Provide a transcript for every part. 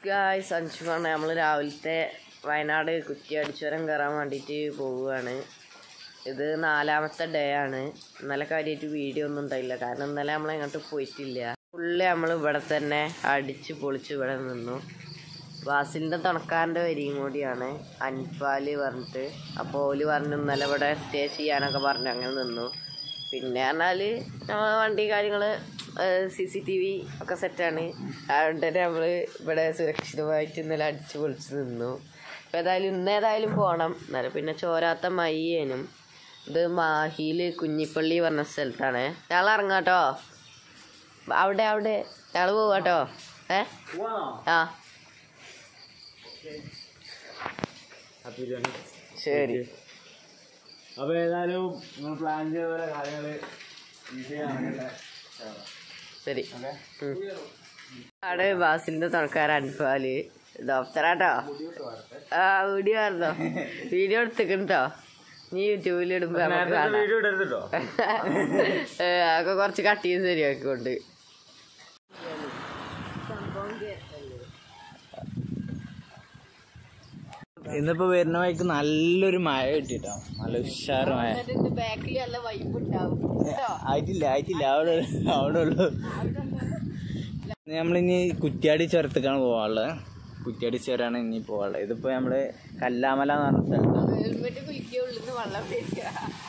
Guys അഞ്ചുമാണ് നമ്മൾ രാവിലത്തെ വയനാട് കുറ്റിയടിച്ചുവരം കയറാൻ വേണ്ടിയിട്ട് പോവുകയാണ് ഇത് നാലാമത്തെ ഡേ ആണ് ഇന്നലെ കാര്യമായിട്ട് വീഡിയോ ഒന്നും ഉണ്ടായില്ല കാരണം ഇന്നലെ നമ്മൾ എങ്ങോട്ട് പോയിട്ടില്ല ഫുള്ള് നമ്മൾ ഇവിടെ തന്നെ അടിച്ച് പൊളിച്ച് ഇവിടെ നിന്നു വാസിലിൻ്റെ തുണക്കാരൻ്റെ വരിയും കൂടിയാണ് അൻപാല് പറഞ്ഞിട്ട് അപ്പോൾ ഓല് പറഞ്ഞു ഇന്നലെ ഇവിടെ സ്റ്റേ ചെയ്യാനൊക്കെ പറഞ്ഞു അങ്ങനെ നിന്നു പിന്നെ പറഞ്ഞാൽ നമ്മൾ വണ്ടി കാര്യങ്ങൾ സി സി ടി വി ഒക്കെ സെറ്റാണ് അതുകൊണ്ട് തന്നെ നമ്മൾ ഇവിടെ സുരക്ഷിതമായിട്ട് ഇന്നലെ അടിച്ച് പൊളിച്ച് നിന്നു അപ്പോൾ ഏതായാലും ഇന്ന് ഏതായാലും പോകണം എന്നാലും പിന്നെ ചോരാത്ത മയ്യേനും ഇത് മാഹിയിൽ കുഞ്ഞിപ്പള്ളി പറഞ്ഞ സ്ഥലത്താണ് ഞങ്ങൾ ഇറങ്ങാട്ടോ അവിടെ അവിടെ ഞങ്ങൾ പോവാട്ടോ ഏ ആ ശരി അപ്പൊ ഏതായാലും നിങ്ങൾ പ്ലാൻ ചെയ്ത പോലെ കാര്യങ്ങള് ഈസി നടക്കട്ടെ ശരി ഓക്കെ ഉം. ആണ് ബാസിലിന്റെ തുണക്കാരൻ അൻഫാല് ഡോക്ടറാട്ടോ ആ വീഡിയോ ആയിരുന്നോ വീഡിയോ എടുത്തിക്കണോ നീ യൂട്യൂബിൽ ഇടുമ്പോ നമുക്ക് കാണാം വീഡിയോ എടുത്തിട്ടോ ഏ, അതൊക്കെ കുറച്ച് കട്ട് ചെയ്ത് ശരിയാക്കിക്കൊണ്ട് ഇന്നിപ്പോ വരുന്ന വഴിക്ക് നല്ലൊരു മഴ കിട്ടിട്ടോ നല്ല ഉഷാറ് മഴ ബാക്കിൽ നല്ല വൈബ് ഉണ്ടാവും ആയിട്ടില്ല ആയിട്ടില്ല അവിടെ അവിടെ ഉള്ളു നമ്മളിനി കുറ്റ്യാടി ചുരത്തേക്കാണ് പോവാനുള്ളത് കുറ്റ്യാടി ചുരാണ് ഇനി പോവാനുള്ളത് ഇതിപ്പോ നമ്മള് കല്ലാമല എന്ന് പറഞ്ഞ സ്ഥലത്താണ് ഹെൽമെറ്റ് കുലിക്കുക ഉള്ളിന്ന് വെള്ളം വരിക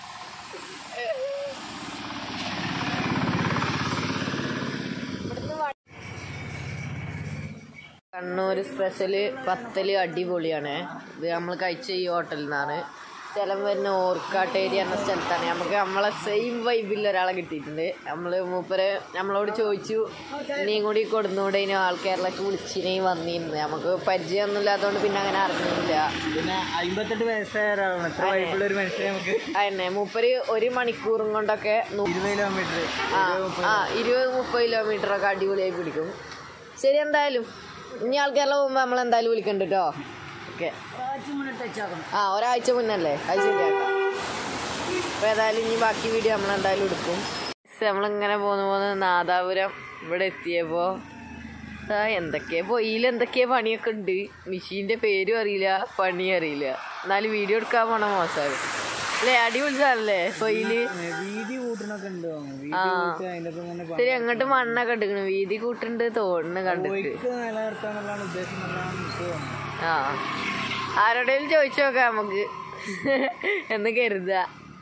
കണ്ണൂർ സ്പെഷ്യല് പത്തല് അടിപൊളിയാണ് ഇത് നമ്മൾ കഴിച്ച ഈ ഹോട്ടലിൽ നിന്നാണ് സ്ഥലം വരുന്ന ഓർക്കാട്ടേരി എന്ന സ്ഥലത്താണ് നമുക്ക് നമ്മളെ സെയിം വൈബിൽ ഒരാളെ കിട്ടിയിട്ടുണ്ട് നമ്മൾ മൂപ്പര് നമ്മളോട് ചോദിച്ചു ഇനിയും കൂടി കൊടുന്നുകൂടെ ഇനി ആൾ കേരളക്ക് വിളിച്ചിനെയും വന്നിരുന്നു നമുക്ക് പരിചയമൊന്നും ഇല്ലാത്തതുകൊണ്ട് പിന്നെ അങ്ങനെ അറിഞ്ഞില്ല പിന്നെ അമ്പത്തെട്ട് വയസ്സായ ഒരാളാണ് എത്ര വയസ്സുള്ള ഒരു മനുഷ്യനെ നമുക്ക് അതന്നെ മൂപ്പര് ഒരു മണിക്കൂറും കൊണ്ടൊക്കെ നു- ഇരുപത് കിലോമീറ്റർ ആ ആ ഇരുപത് മുപ്പത് കിലോമീറ്റർ ഒക്കെ അടിപൊളിയായി പിടിക്കും ശരി എന്തായാലും ഇനി ആൾക്കാരെല്ലാം പോകുമ്പോൾ നമ്മൾ എന്തായാലും വിളിക്കണ്ട കേട്ടോ ഓക്കെ ആ ഒരാഴ്ച മുന്നല്ലേ അത് ശരിയാക്കാം അപ്പോൾ ഏതായാലും ഇനി ബാക്കി വീഡിയോ നമ്മൾ എന്തായാലും എടുക്കും നമ്മളിങ്ങനെ പോന്ന് പോന്ന് നാദാപുരം ഇവിടെ എത്തിയപ്പോൾ ആ എന്തൊക്കെയാ പൊയ്യിൽ എന്തൊക്കെയാ പണിയൊക്കെ ഉണ്ട് മെഷീൻ്റെ പേരും അറിയില്ല പണിയും അറിയില്ല എന്നാലും വീഡിയോ എടുക്കാൻ പോണ മോശമാണ് അല്ലേ അടിപൊളി സാധനല്ലേ പൊയ്യില് വീതി കൂട്ടണൊക്കെ ഉണ്ടോ വീതി ആ. കൂട്ടി അതിന്റെ ഒപ്പം തന്നെ ശരി അങ്ങോട്ട് മണ്ണൊക്കെ ഇട്ടിക്കണ് വീതി കൂട്ടുണ്ട് തോണിന് കണ്ടിട്ട് ഒഴുക്ക് നിലനിർത്താന്നുള്ളതാണ് ഉദ്ദേശം എന്നുള്ളതാണ് എനിക്ക് തോന്നുന്നത് ആ ആരോടെങ്കിലും ചോദിച്ചു നോക്കാം നമുക്ക് എന്ന് കരുതുക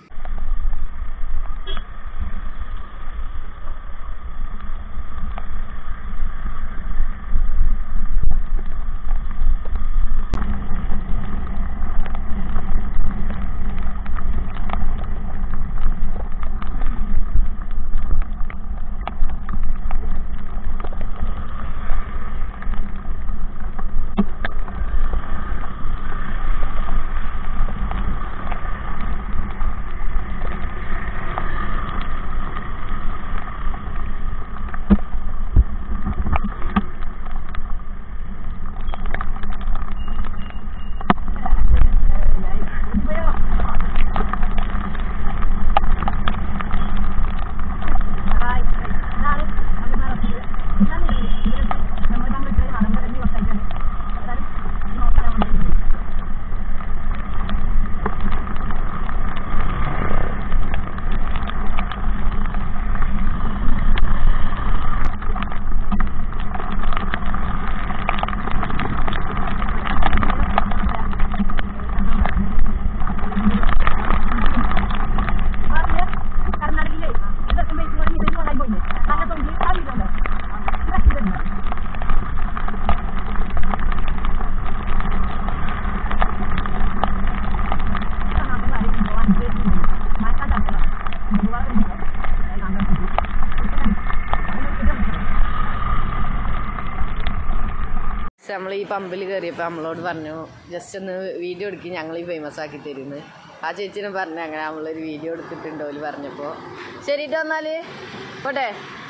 നമ്മൾ ഈ പമ്പിൽ കയറിയപ്പോൾ നമ്മളോട് പറഞ്ഞു ജസ്റ്റ് ഒന്ന് വീഡിയോ എടുക്കി ഞങ്ങൾ ഈ ഫേമസ് ആക്കി തരുന്നു ആ ചേച്ചിനെ പറഞ്ഞു അങ്ങനെ നമ്മളൊരു വീഡിയോ എടുത്തിട്ടുണ്ട് ഓല് പറഞ്ഞപ്പോൾ ശരി ട്ടോ എന്നാല് പോട്ടെ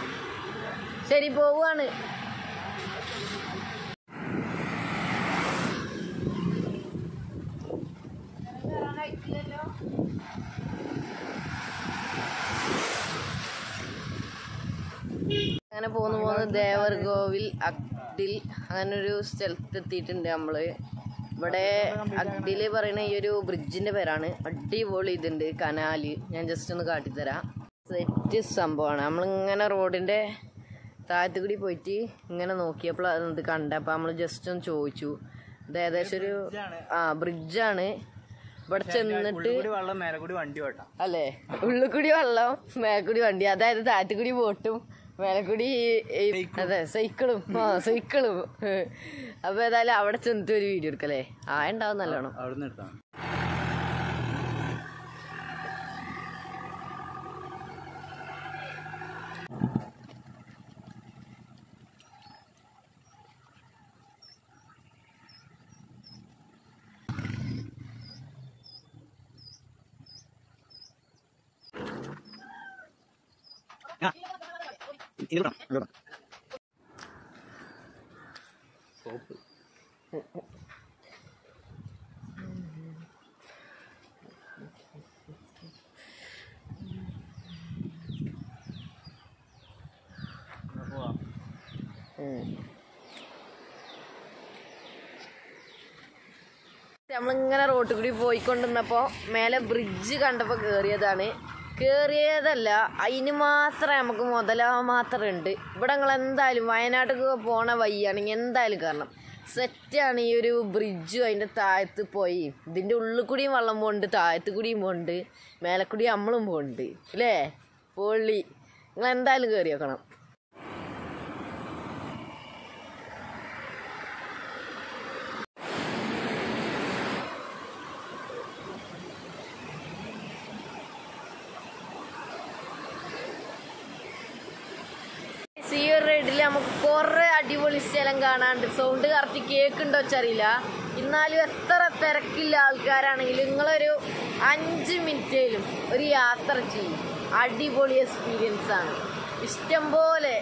ശരി പോവുകയാണ് അങ്ങനെ പോന്നു പോന്ന് ദേവർഗോവിൽ അഗ്ഡിൽ അങ്ങനെ ഒരു സ്ഥലത്ത് എത്തിയിട്ടുണ്ട് നമ്മള് ഇവിടെ അഗ്ഡില് പറയുന്ന ഈ ഒരു ബ്രിഡ്ജിന്റെ പേരാണ് അടിപൊളി ഇതുണ്ട് കനാല് ഞാൻ ജസ്റ്റ് ഒന്ന് കാട്ടിത്തരാം സെറ്റ് സംഭവമാണ് നമ്മളിങ്ങനെ റോഡിന്റെ താഴത്ത് കൂടി പോയിട്ട് ഇങ്ങനെ നോക്കിയപ്പോൾ ഇത് കണ്ടപ്പോൾ നമ്മൾ ജസ്റ്റ് ഒന്ന് ചോദിച്ചു ഇത് ഏകദേശം ഒരു ആ ബ്രിഡ്ജാണ് ഇവിടെ ചെന്നിട്ട് കൂടി വെള്ളം മേലെ കൂടി വണ്ടി ഓട്ടാം അല്ലേ ഉള്ളിൽ കൂടി വെള്ളം മേലെ കൂടി വണ്ടി അതായത് താഴത്ത് കൂടി ബോട്ടും മേലെ കൂടി ഈ- അതെ സൈക്കിളും ആ സൈക്കിളും അപ്പൊ ഏതായാലും അവിടെ ചെന്നിട്ട് ഒരു വീഡിയോ എടുക്കല്ലേ ആ ഉണ്ടാവും നല്ലോണം അവിടെ നിന്ന് എടുത്താൽ സോപ്പ് നമ്മളിങ്ങനെ റോട്ടിൽ കൂടി പോയിക്കൊണ്ടിരുന്നപ്പോ മേലെ ബ്രിഡ്ജ് കണ്ടപ്പോ കേറിയതാണ് കേറിയതല്ല അതിന് മാത്രമേ നമുക്ക് മുതലാവാൻ മാത്രം ഉണ്ട് ഇവിടെ നിങ്ങൾ എന്തായാലും വയനാട്ടിലേക്ക് പോണ വഴിയാണെങ്കിൽ എന്തായാലും കയറണം സെറ്റാണ് ഈ ഒരു ബ്രിഡ്ജും അതിൻ്റെ താഴത്ത് പോയി ഇതിൻ്റെ ഉള്ളിൽ കൂടിയും വെള്ളം പോകുന്നുണ്ട് താഴത്ത് കൂടിയും പോകുന്നുണ്ട് മേലെ കൂടി നമ്മളും പോകുന്നുണ്ട് അല്ലേ പൊള്ളി നിങ്ങൾ എന്തായാലും കയറി വെക്കണം ഈ ഒരു റൈഡിൽ നമുക്ക് കുറെ അടിപൊളി സ്ഥലം കാണാണ്ട് സൗണ്ട് കറക്റ്റ് കേൾക്കുണ്ടോ വെച്ചറിയില്ല എന്നാലും എത്ര തിരക്കില്ല ആൾക്കാരാണെങ്കിലും നിങ്ങളൊരു അഞ്ച് മിനിറ്റേലും ഒരു യാത്ര ചെയ്യും അടിപൊളി എക്സ്പീരിയൻസ് ആണ് ഇഷ്ടം പോലെ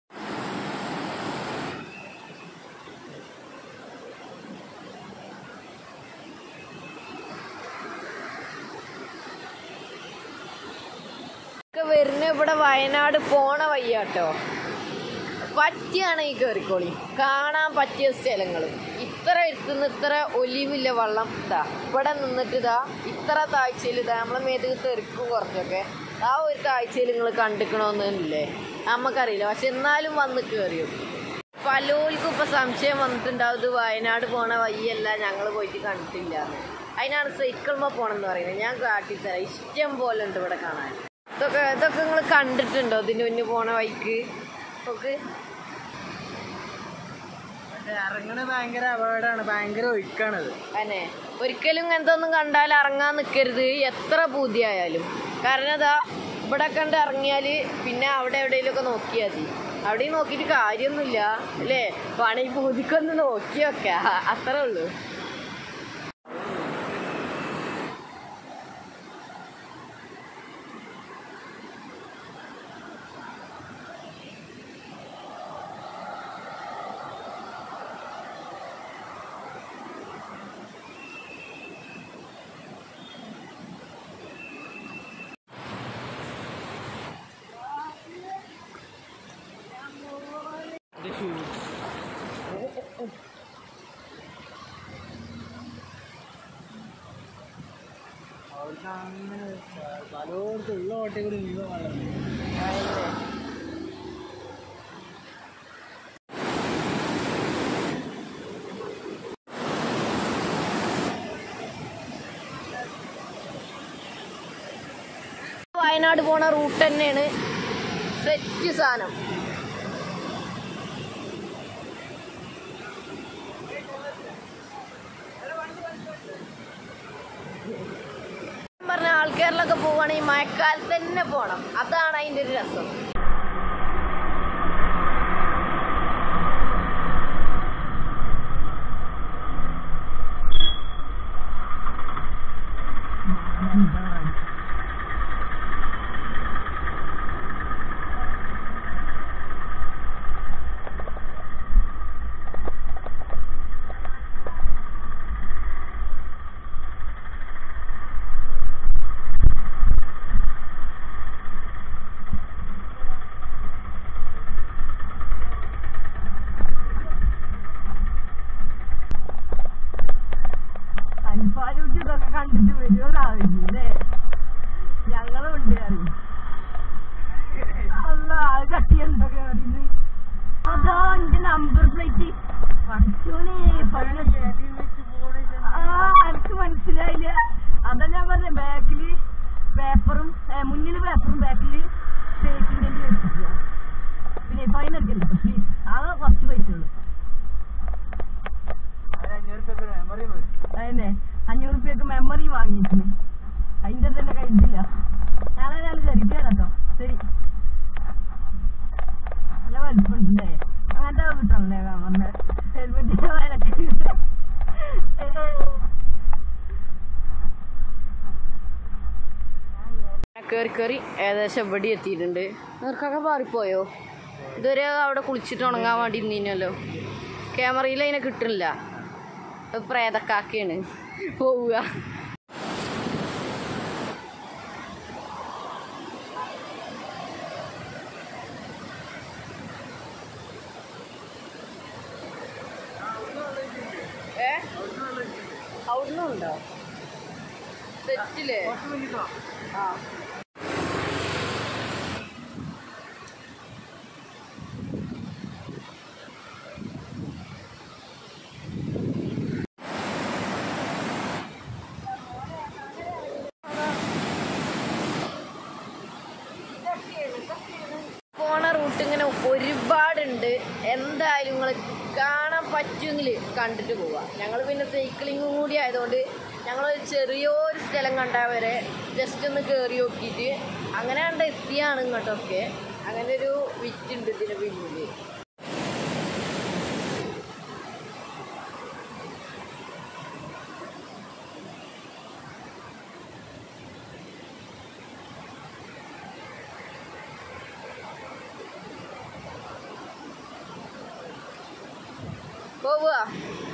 ഒക്കെ വരുന്ന ഇവിടെ വയനാട് പോണ വയ്യാട്ടോ പറ്റിയാണെങ്കിൽ കയറിക്കോളി കാണാൻ പറ്റിയ സ്ഥലങ്ങൾ ഇത്ര എടുത്തുനിന്ന് ഇത്ര ഒലിവില്ല വെള്ളം ഇതാ ഇവിടെ നിന്നിട്ട് ഇതാ ഇത്ര താഴ്ചയിൽ ഇതാ നമ്മളെ മേത്ത് തെറിക്കും കുറച്ചൊക്കെ ആ ഒരു താഴ്ചയിൽ നിങ്ങൾ കണ്ടിക്കണമെന്നില്ലേ നമുക്കറിയില്ല പക്ഷെ എന്നാലും വന്ന് കയറിയും പലോൽക്കും ഇപ്പൊ സംശയം വന്നിട്ടുണ്ടാവും ഇത് വയനാട് പോണ വഴിയല്ല ഞങ്ങൾ പോയിട്ട് കണ്ടിട്ടില്ല അതിനാണ് സൈക്കിൾമ പോണെന്ന് പറയുന്നത് ഞാൻ കാട്ടിത്തരാം ഇഷ്ടം പോലെ ഉണ്ട് ഇവിടെ കാണാൻ ഇതൊക്കെ ഇതൊക്കെ നിങ്ങൾ കണ്ടിട്ടുണ്ടോ ഇതിന് മുന്നേ പോണ വഴിക്ക് ഒക്കെ ഇറങ്ങണ ഭയങ്കര അപകടമാണ് ഭയങ്കര ഒഴുക്കാണത് അനെ ഒരിക്കലും ഇങ്ങനത്തെ ഒന്നും കണ്ടാൽ ഇറങ്ങാൻ നിൽക്കരുത് എത്ര പൂതിയായാലും കാരണം അതാ ഇവിടെ കണ്ട് ഇറങ്ങിയാൽ പിന്നെ അവിടെ എവിടെയെങ്കിലുമൊക്കെ നോക്കിയാൽ മതി അവിടെയും നോക്കിയിട്ട് കാര്യമൊന്നുമില്ല അല്ലേ പണി പൂതിക്കൊന്ന് നോക്കി വെക്കാം അത്രേ ഉള്ളൂ അവർക്ക് അങ്ങനെ പലയിടത്തും ഉള്ള ഓട്ടേ കൂടി മുഴുവൻ വെള്ളം അതന്നെ. വയനാട് പോണ റൂട്ട് തന്നെയാണ് സെറ്റ് സാധനം പറഞ്ഞ ആൾക്കാരിലൊക്കെ പോവുകയാണെങ്കിൽ മഴക്കാലത്ത് തന്നെ പോണം അതാണ് അതിന്റെ ഒരു രസം വാങ്ങിയിട്ടുണ്ട് അതിന്റെ തന്നെ കഴിഞ്ഞില്ല നാളെ ഞാൻ കയറിയിട്ട് കേട്ടോ ശരി നല്ല വലിപ്പമുണ്ടല്ലേ അങ്ങനത്തെ കിട്ടണല്ലേ നമ്മുടെ ഹെൽമെറ്റിന്റെ വയലൊക്കെ കയറി കയറി ഏകദേശം ഇവിടെ എത്തിയിട്ടുണ്ട് നിങ്ങൾക്കൊക്കെ മാറിപ്പോയോ ഇതുവരെ അവിടെ കുളിച്ചിട്ട് ഉണങ്ങാൻ വേണ്ടി നിന്നല്ലോ ക്യാമറയിൽ അതിനെ കിട്ടുന്നില്ല അത് പ്രേതക്കാക്കയാണ് പോവുക ഏ അവിടുന്ന് ഉണ്ടോ സെറ്റില്ലേ ആ പോണ റൂട്ട് ഇങ്ങനെ ഒരുപാടുണ്ട് എന്തായാലും നിങ്ങൾ കാണാൻ പറ്റുമെങ്കിൽ കണ്ടിട്ട് പോവാ ഞങ്ങൾ പിന്നെ സൈക്ലിങ്ങും കൂടി ആയതുകൊണ്ട് ഞങ്ങൾ ചെറിയൊരു സ്ഥലം കണ്ടാൽ വരെ ജസ്റ്റ് ഒന്ന് കയറി നോക്കിയിട്ട് അങ്ങനെ കണ്ട എത്തിയാണ് ഇങ്ങോട്ടൊക്കെ അങ്ങനെ ഒരു വിറ്റുണ്ട് ഇതിന് പിന്നിൽ പോവുക